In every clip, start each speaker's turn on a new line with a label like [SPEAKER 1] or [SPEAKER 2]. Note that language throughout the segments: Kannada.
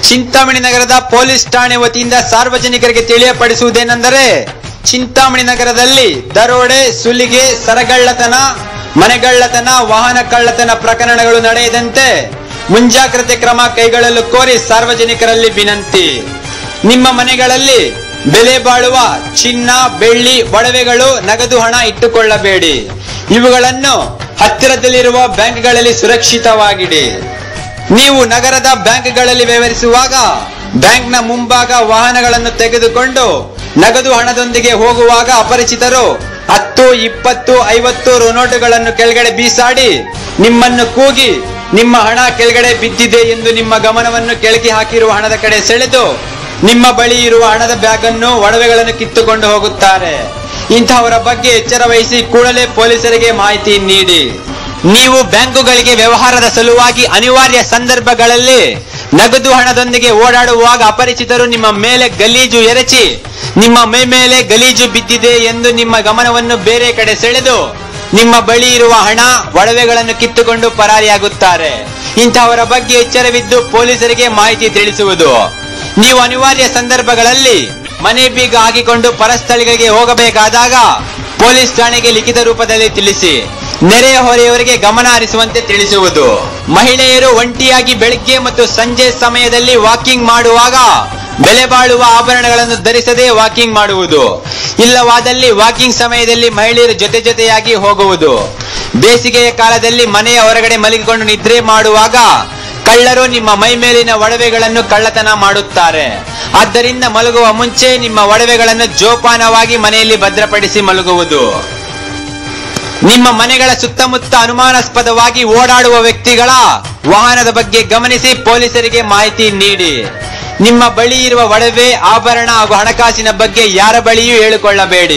[SPEAKER 1] ಚಿಂತಾಮಣಿ ನಗರದ ಪೊಲೀಸ್ ಠಾಣೆ ವತಿಯಿಂದ ಸಾರ್ವಜನಿಕರಿಗೆ ತಿಳಿಯಪಡಿಸುವುದೇನೆಂದರೆ ಚಿಂತಾಮಣಿ ನಗರದಲ್ಲಿ ದರೋಡೆ ಸುಲಿಗೆ ಸರಗಳ್ಳತನ ಮನೆಗಳ್ಳತನ ವಾಹನ ಕಳ್ಳತನ ಪ್ರಕರಣಗಳು ನಡೆಯದಂತೆ ಮುಂಜಾಗ್ರತೆ ಕ್ರಮ ಕೈಗೊಳ್ಳಲು ಕೋರಿ ಸಾರ್ವಜನಿಕರಲ್ಲಿ ವಿನಂತಿ ನಿಮ್ಮ ಮನೆಗಳಲ್ಲಿ ಬೆಲೆ ಬಾಳುವ ಚಿನ್ನ ಬೆಳ್ಳಿ ಒಡವೆಗಳು ನಗದು ಹಣ ಇಟ್ಟುಕೊಳ್ಳಬೇಡಿ ಇವುಗಳನ್ನು ಹತ್ತಿರದಲ್ಲಿರುವ ಬ್ಯಾಂಕ್ಗಳಲ್ಲಿ ಸುರಕ್ಷಿತವಾಗಿಡಿ ನೀವು ನಗರದ ಬ್ಯಾಂಕ್ಗಳಲ್ಲಿ ವ್ಯವಹರಿಸುವಾಗ ಬ್ಯಾಂಕ್ನ ಮುಂಭಾಗ ವಾಹನಗಳನ್ನು ತೆಗೆದುಕೊಂಡು ನಗದು ಹಣದೊಂದಿಗೆ ಹೋಗುವಾಗ ಅಪರಿಚಿತರು ಹತ್ತು ಇಪ್ಪತ್ತು ಐವತ್ತು ರು ನೋಟುಗಳನ್ನು ಕೆಳಗಡೆ ಬೀಸಾಡಿ ನಿಮ್ಮನ್ನು ಕೂಗಿ ನಿಮ್ಮ ಹಣ ಕೆಳಗಡೆ ಬಿದ್ದಿದೆ ಎಂದು ನಿಮ್ಮ ಗಮನವನ್ನು ಕೆಳಗೆ ಹಾಕಿರುವ ಹಣದ ಕಡೆ ಸೆಳೆದು ನಿಮ್ಮ ಬಳಿ ಇರುವ ಹಣದ ಬ್ಯಾಗ್ ಅನ್ನು ಒಡವೆಗಳನ್ನು ಕಿತ್ತುಕೊಂಡು ಹೋಗುತ್ತಾರೆ ಇಂತಹವರ ಬಗ್ಗೆ ಎಚ್ಚರ ವಹಿಸಿ ಕೂಡಲೇ ಪೊಲೀಸರಿಗೆ ಮಾಹಿತಿ ನೀಡಿ ನೀವು ಬ್ಯಾಂಕುಗಳಿಗೆ ವ್ಯವಹಾರದ ಸಲುವಾಗಿ ಅನಿವಾರ್ಯ ಸಂದರ್ಭಗಳಲ್ಲಿ ನಗದು ಹಣದೊಂದಿಗೆ ಓಡಾಡುವಾಗ ಅಪರಿಚಿತರು ನಿಮ್ಮ ಮೇಲೆ ಗಲೀಜು ಎರಚಿ ನಿಮ್ಮ ಮೈ ಮೇಲೆ ಗಲೀಜು ಬಿದ್ದಿದೆ ಎಂದು ನಿಮ್ಮ ಗಮನವನ್ನು ಬೇರೆ ಕಡೆ ಸೆಳೆದು ನಿಮ್ಮ ಬಳಿ ಇರುವ ಹಣ ಒಡವೆಗಳನ್ನು ಕಿತ್ತುಕೊಂಡು ಪರಾರಿಯಾಗುತ್ತಾರೆ ಇಂತಹವರ ಬಗ್ಗೆ ಎಚ್ಚರವಿದ್ದು ಪೊಲೀಸರಿಗೆ ಮಾಹಿತಿ ತಿಳಿಸುವುದು ನೀವು ಅನಿವಾರ್ಯ ಸಂದರ್ಭಗಳಲ್ಲಿ ಮನೆ ಬೀಗ ಹಾಕಿಕೊಂಡು ಪರಸ್ಥಳಿಗಳಿಗೆ ಹೋಗಬೇಕಾದಾಗ ಪೊಲೀಸ್ ಠಾಣೆಗೆ ಲಿಖಿತ ರೂಪದಲ್ಲಿ ತಿಳಿಸಿ ನೆರೆಯ ಹೊರೆಯವರಿಗೆ ಗಮನ ಹರಿಸುವಂತೆ ತಿಳಿಸುವುದು ಮಹಿಳೆಯರು ಒಂಟಿಯಾಗಿ ಬೆಳಿಗ್ಗೆ ಮತ್ತು ಸಂಜೆ ಸಮಯದಲ್ಲಿ ವಾಕಿಂಗ್ ಮಾಡುವಾಗ ಬೆಲೆ ಬಾಳುವ ಆಭರಣಗಳನ್ನು ಧರಿಸದೆ ವಾಕಿಂಗ್ ಮಾಡುವುದು ಇಲ್ಲವಾದಲ್ಲಿ ವಾಕಿಂಗ್ ಸಮಯದಲ್ಲಿ ಮಹಿಳೆಯರು ಜೊತೆ ಜೊತೆಯಾಗಿ ಹೋಗುವುದು ಬೇಸಿಗೆಯ ಕಾಲದಲ್ಲಿ ಮನೆಯ ಹೊರಗಡೆ ಮಲಗಿಕೊಂಡು ನಿದ್ರೆ ಮಾಡುವಾಗ ಕಳ್ಳರು ನಿಮ್ಮ ಮೈ ಮೇಲಿನ ಒಡವೆಗಳನ್ನು ಕಳ್ಳತನ ಮಾಡುತ್ತಾರೆ ಆದ್ದರಿಂದ ಮಲಗುವ ಮುಂಚೆ ನಿಮ್ಮ ಒಡವೆಗಳನ್ನು ಜೋಪಾನವಾಗಿ ಮನೆಯಲ್ಲಿ ಭದ್ರಪಡಿಸಿ ಮಲಗುವುದು ನಿಮ್ಮ ಮನೆಗಳ ಸುತ್ತಮುತ್ತ ಅನುಮಾನಾಸ್ಪದವಾಗಿ ಓಡಾಡುವ ವ್ಯಕ್ತಿಗಳ ವಾಹನದ ಬಗ್ಗೆ ಗಮನಿಸಿ ಪೊಲೀಸರಿಗೆ ಮಾಹಿತಿ ನೀಡಿ ನಿಮ್ಮ ಬಳಿ ಇರುವ ಒಡವೆ ಆಭರಣ ಹಾಗೂ ಹಣಕಾಸಿನ ಬಗ್ಗೆ ಯಾರ ಬಳಿಯೂ ಹೇಳಿಕೊಳ್ಳಬೇಡಿ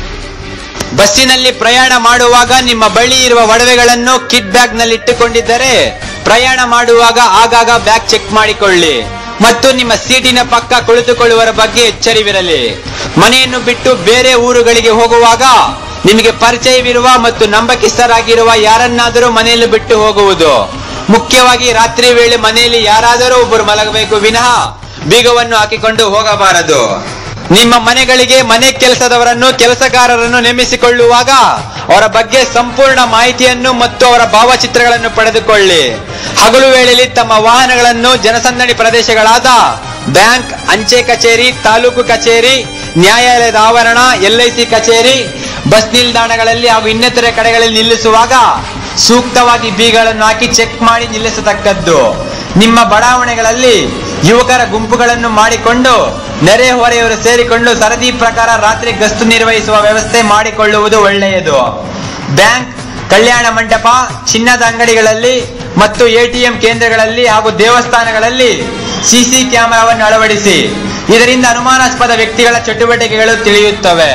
[SPEAKER 1] ಬಸ್ಸಿನಲ್ಲಿ ಪ್ರಯಾಣ ಮಾಡುವಾಗ ನಿಮ್ಮ ಬಳಿ ಇರುವ ಒಡವೆಗಳನ್ನು ಕಿಟ್ ಬ್ಯಾಗ್ ನಲ್ಲಿ ಇಟ್ಟುಕೊಂಡಿದ್ದರೆ ಪ್ರಯಾಣ ಮಾಡುವಾಗ ಆಗಾಗ ಬ್ಯಾಗ್ ಚೆಕ್ ಮಾಡಿಕೊಳ್ಳಿ ಮತ್ತು ನಿಮ್ಮ ಸೀಟಿನ ಪಕ್ಕ ಕುಳಿತುಕೊಳ್ಳುವರ ಬಗ್ಗೆ ಎಚ್ಚರಿವಿರಲಿ ಮನೆಯನ್ನು ಬಿಟ್ಟು ಬೇರೆ ಊರುಗಳಿಗೆ ಹೋಗುವಾಗ ನಿಮಗೆ ಪರಿಚಯವಿರುವ ಮತ್ತು ನಂಬಕಿಸ್ತರಾಗಿರುವ ಯಾರನ್ನಾದರೂ ಮನೆಯಲ್ಲಿ ಬಿಟ್ಟು ಹೋಗುವುದು ಮುಖ್ಯವಾಗಿ ರಾತ್ರಿ ವೇಳೆ ಮನೆಯಲ್ಲಿ ಯಾರಾದರೂ ಒಬ್ಬರು ಮಲಗಬೇಕು ವಿನಃ ಬೀಗವನ್ನು ಹಾಕಿಕೊಂಡು ಹೋಗಬಾರದು ನಿಮ್ಮ ಮನೆಗಳಿಗೆ ಮನೆ ಕೆಲಸದವರನ್ನು ಕೆಲಸಗಾರರನ್ನು ನೇಮಿಸಿಕೊಳ್ಳುವಾಗ ಅವರ ಬಗ್ಗೆ ಸಂಪೂರ್ಣ ಮಾಹಿತಿಯನ್ನು ಮತ್ತು ಅವರ ಭಾವಚಿತ್ರಗಳನ್ನು ಪಡೆದುಕೊಳ್ಳಿ ಹಗಲು ವೇಳೆಯಲ್ಲಿ ತಮ್ಮ ವಾಹನಗಳನ್ನು ಜನಸಂದಣಿ ಪ್ರದೇಶಗಳಾದ ಬ್ಯಾಂಕ್ ಅಂಚೆ ಕಚೇರಿ ತಾಲೂಕು ಕಚೇರಿ ನ್ಯಾಯಾಲಯದ ಆವರಣ ಎಲ್ಐಸಿ ಕಚೇರಿ ಬಸ್ ನಿಲ್ದಾಣಗಳಲ್ಲಿ ಹಾಗೂ ಇನ್ನಿತರೆ ಕಡೆಗಳಲ್ಲಿ ನಿಲ್ಲಿಸುವಾಗ ಸೂಕ್ತವಾಗಿ ಬೀಗಳನ್ನು ಹಾಕಿ ಚೆಕ್ ಮಾಡಿ ನಿಲ್ಲಿಸತಕ್ಕದ್ದು ನಿಮ್ಮ ಬಡಾವಣೆಗಳಲ್ಲಿ ಯುವಕರ ಗುಂಪುಗಳನ್ನು ಮಾಡಿಕೊಂಡು ನೆರೆಹೊರೆಯವರು ಸೇರಿಕೊಂಡು ಸರದಿ ಪ್ರಕಾರ ರಾತ್ರಿ ಗಸ್ತು ನಿರ್ವಹಿಸುವ ವ್ಯವಸ್ಥೆ ಮಾಡಿಕೊಳ್ಳುವುದು ಒಳ್ಳೆಯದು ಬ್ಯಾಂಕ್ ಕಲ್ಯಾಣ ಮಂಟಪ ಚಿನ್ನದ ಅಂಗಡಿಗಳಲ್ಲಿ ಮತ್ತು ಎಟಿಎಂ ಕೇಂದ್ರಗಳಲ್ಲಿ ಹಾಗೂ ದೇವಸ್ಥಾನಗಳಲ್ಲಿ ಸಿಸಿ ಕ್ಯಾಮೆರಾವನ್ನು ಅಳವಡಿಸಿ ಇದರಿಂದ ಅನುಮಾನಾಸ್ಪದ ವ್ಯಕ್ತಿಗಳ ಚಟುವಟಿಕೆಗಳು ತಿಳಿಯುತ್ತವೆ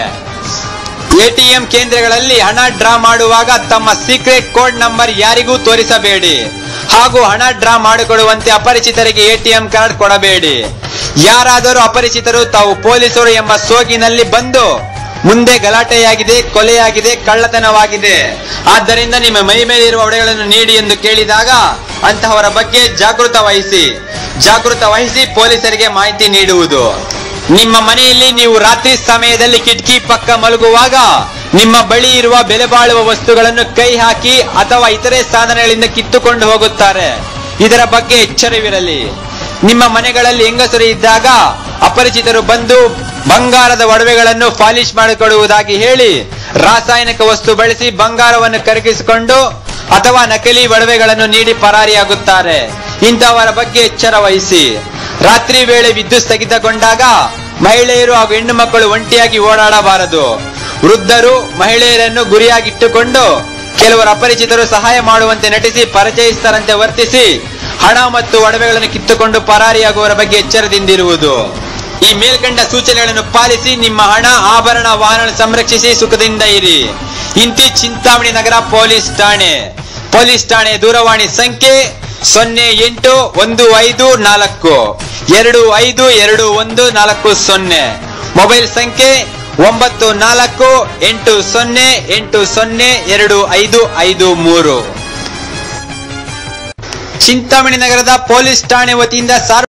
[SPEAKER 1] ಎಟಿಎಂ ಕೇಂದ್ರಗಳಲ್ಲಿ ಹಣ ಡ್ರಾ ಮಾಡುವಾಗ ತಮ್ಮ ಸೀಕ್ರೆಟ್ ಕೋಡ್ ನಂಬರ್ ಯಾರಿಗೂ ತೋರಿಸಬೇಡಿ ಹಾಗೂ ಹಣ ಡ್ರಾ ಮಾಡಿಕೊಡುವಂತೆ ಅಪರಿಚಿತರಿಗೆ ಎಟಿಎಂ ಕಾರ್ಡ್ ಕೊಡಬೇಡಿ ಯಾರಾದರೂ ಅಪರಿಚಿತರು ತಾವು ಪೊಲೀಸರು ಎಂಬ ಸೋಗಿನಲ್ಲಿ ಬಂದು ಮುಂದೆ ಗಲಾಟೆಯಾಗಿದೆ ಕೊಲೆಯಾಗಿದೆ ಕಳ್ಳತನವಾಗಿದೆ ಆದ್ದರಿಂದ ನಿಮ್ಮ ಮೈ ಮೇಲಿರುವ ಒಡೆಗಳನ್ನು ನೀಡಿ ಎಂದು ಕೇಳಿದಾಗ ಅಂತಹವರ ಬಗ್ಗೆ ಜಾಗೃತ ವಹಿಸಿ ಜಾಗೃತ ವಹಿಸಿ ಪೊಲೀಸರಿಗೆ ಮಾಹಿತಿ ನೀಡುವುದು ನಿಮ್ಮ ಮನೆಯಲ್ಲಿ ನೀವು ರಾತ್ರಿ ಸಮಯದಲ್ಲಿ ಕಿಟಕಿ ಪಕ್ಕ ಮಲಗುವಾಗ ನಿಮ್ಮ ಬಳಿ ಇರುವ ಬೆಲೆ ಬಾಳುವ ವಸ್ತುಗಳನ್ನು ಕೈ ಹಾಕಿ ಅಥವಾ ಇತರೆ ಸಾಧನಗಳಿಂದ ಕಿತ್ತುಕೊಂಡು ಹೋಗುತ್ತಾರೆ ಇದರ ಬಗ್ಗೆ ಎಚ್ಚರವಿರಲಿ ನಿಮ್ಮ ಮನೆಗಳಲ್ಲಿ ಹೆಂಗಸರು ಇದ್ದಾಗ ಅಪರಿಚಿತರು ಬಂದು ಬಂಗಾರದ ಒಡವೆಗಳನ್ನು ಪಾಲಿಶ್ ಮಾಡಿಕೊಡುವುದಾಗಿ ಹೇಳಿ ರಾಸಾಯನಿಕ ವಸ್ತು ಬಳಸಿ ಬಂಗಾರವನ್ನು ಕರಗಿಸಿಕೊಂಡು ಅಥವಾ ನಕಲಿ ಒಡವೆಗಳನ್ನು ನೀಡಿ ಪರಾರಿಯಾಗುತ್ತಾರೆ ಇಂತಹವರ ಬಗ್ಗೆ ಎಚ್ಚರ ವಹಿಸಿ ರಾತ್ರಿ ವೇಳೆ ವಿದ್ಯುತ್ ಸ್ಥಗಿತಗೊಂಡಾಗ ಮಹಿಳೆಯರು ಹಾಗೂ ಹೆಣ್ಣು ಮಕ್ಕಳು ಒಂಟಿಯಾಗಿ ಓಡಾಡಬಾರದು ವೃದ್ಧರು ಮಹಿಳೆಯರನ್ನು ಗುರಿಯಾಗಿಟ್ಟುಕೊಂಡು ಕೆಲವರು ಅಪರಿಚಿತರು ಸಹಾಯ ಮಾಡುವಂತೆ ನಟಿಸಿ ಪರಿಚಯಿಸ್ತರಂತೆ ವರ್ತಿಸಿ ಹಣ ಮತ್ತು ಒಡವೆಗಳನ್ನು ಕಿತ್ತುಕೊಂಡು ಪರಾರಿಯಾಗುವವರ ಬಗ್ಗೆ ಎಚ್ಚರದಿಂದಿರುವುದು ಈ ಮೇಲ್ಕಂಡ ಸೂಚನೆಗಳನ್ನು ಪಾಲಿಸಿ ನಿಮ್ಮ ಹಣ ಆಭರಣ ವಾಹನ ಸಂರಕ್ಷಿಸಿ ಸುಖದಿಂದ ಇರಿ ಇಂತಿ ಚಿಂತಾಮಣಿ ನಗರ ಪೊಲೀಸ್ ಠಾಣೆ ಪೊಲೀಸ್ ಠಾಣೆ ದೂರವಾಣಿ ಸಂಖ್ಯೆ ಸೊನ್ನೆ ಎಂಟು ಒಂದು ಐದು ನಾಲ್ಕು ಎರಡು ಐದು ಎರಡು ಒಂದು ನಾಲ್ಕು ಸೊನ್ನೆ ಮೊಬೈಲ್ ಸಂಖ್ಯೆ ಒಂಬತ್ತು ನಾಲ್ಕು ಎಂಟು ಸೊನ್ನೆ ಎಂಟು ಸೊನ್ನೆ ಎರಡು ಐದು ಐದು ಮೂರು ಚಿಂತಾಮಣಿ ನಗರದ ಪೊಲೀಸ್ ಠಾಣೆ ವತಿಯಿಂದ ಸಾರ್ವ